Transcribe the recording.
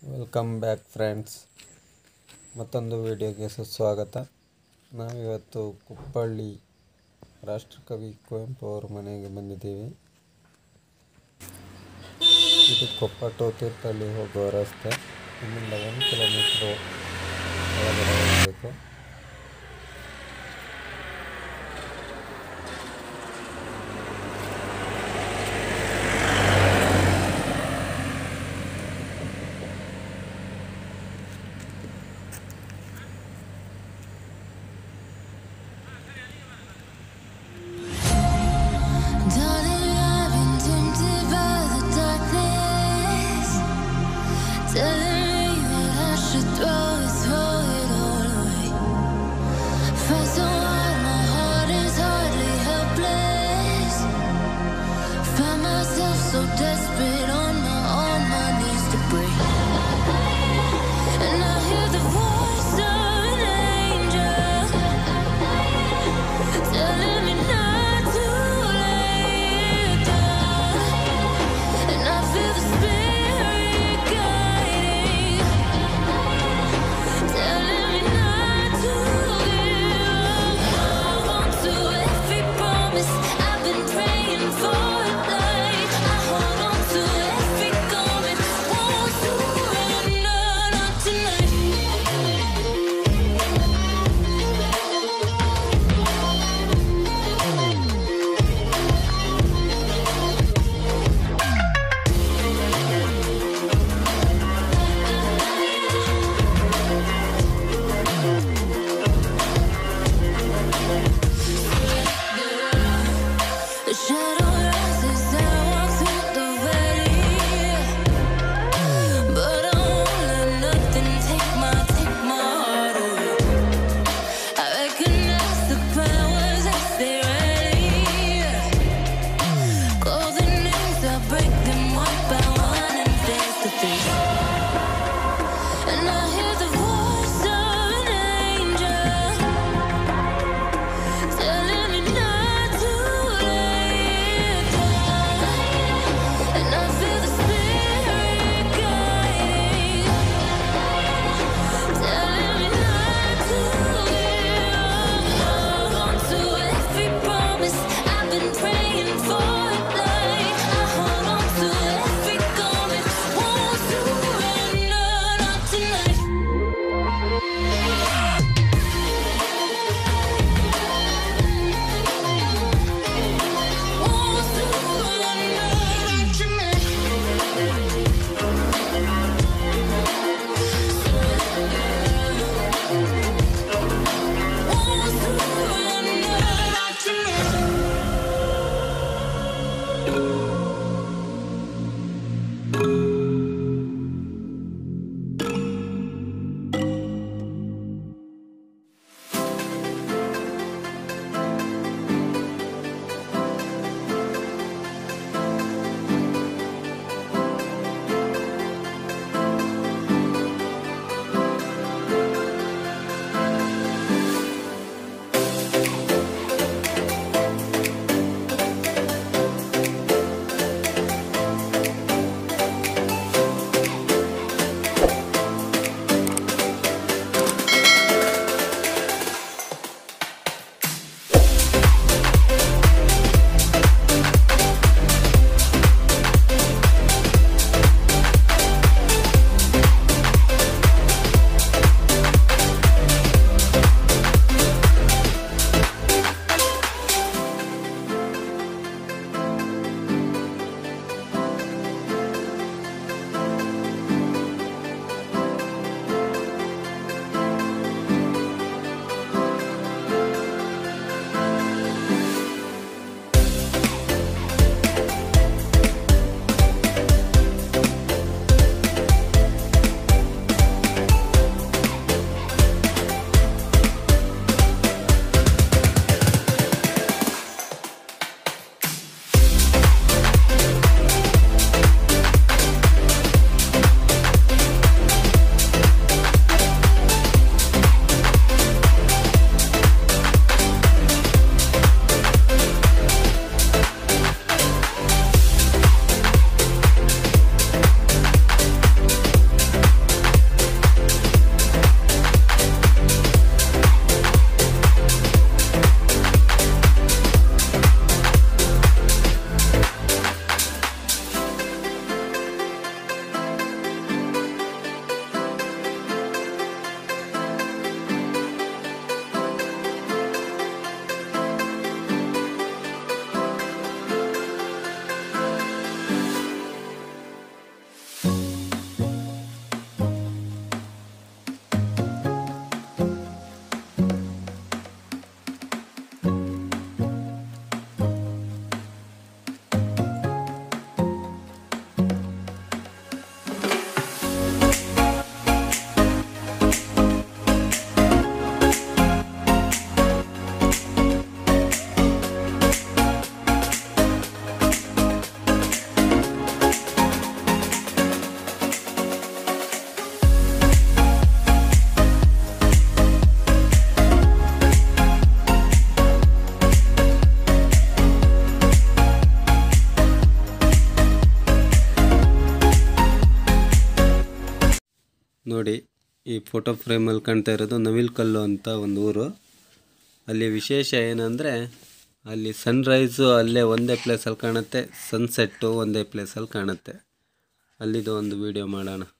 Welcome back friends ಮತ್ತೊಂದು ವಿಡಿಯೋಗೆ ಸುಸ್ವಾಗತ ನಾವಿವತ್ತು ಕುಪ್ಪಳ್ಳಿ ರಾಷ್ಟ್ರಕವಿ ಕುವೆಂಪು ಅವರ ಮನೆಗೆ ಬಂದಿದ್ದೀವಿ ಇದು ಕೊಪ್ಪ ಟು ತೀರ್ಥಹಳ್ಳಿ ಹೋಗುವ ರಸ್ತೆ ಇಲ್ಲಿಂದ ಒಂದು ಕಿಲೋಮೀಟ್ರು ಒಳಗಡೆ ಹೋಗಬೇಕು Darling, I've been tempted by the darkness, telling me that I should throw it, throw it all away. Fight so hard, my heart is hardly helpless. Find myself so desperate on my on my knees to break. And I hear the voice of an angel telling me not to lay it down. And I feel the spirit guiding, ನೋಡಿ ಈ photo ಫ್ರೇಮಲ್ಲಿ ಕಾಣ್ತಾ ಇರೋದು ನವಿಲ್ಕಲ್ಲು ಅಂತ ಒಂದು ಊರು ಅಲ್ಲಿ ವಿಶೇಷ ಏನಂದರೆ ಅಲ್ಲಿ ಸನ್ರೈಸು ಅಲ್ಲೇ ಒಂದೇ ಪ್ಲೇಸಲ್ಲಿ ಕಾಣುತ್ತೆ ಸನ್ಸೆಟ್ಟು ಒಂದೇ ಪ್ಲೇಸಲ್ಲಿ ಕಾಣುತ್ತೆ ಅಲ್ಲಿದು ಒಂದು ವೀಡಿಯೋ ಮಾಡೋಣ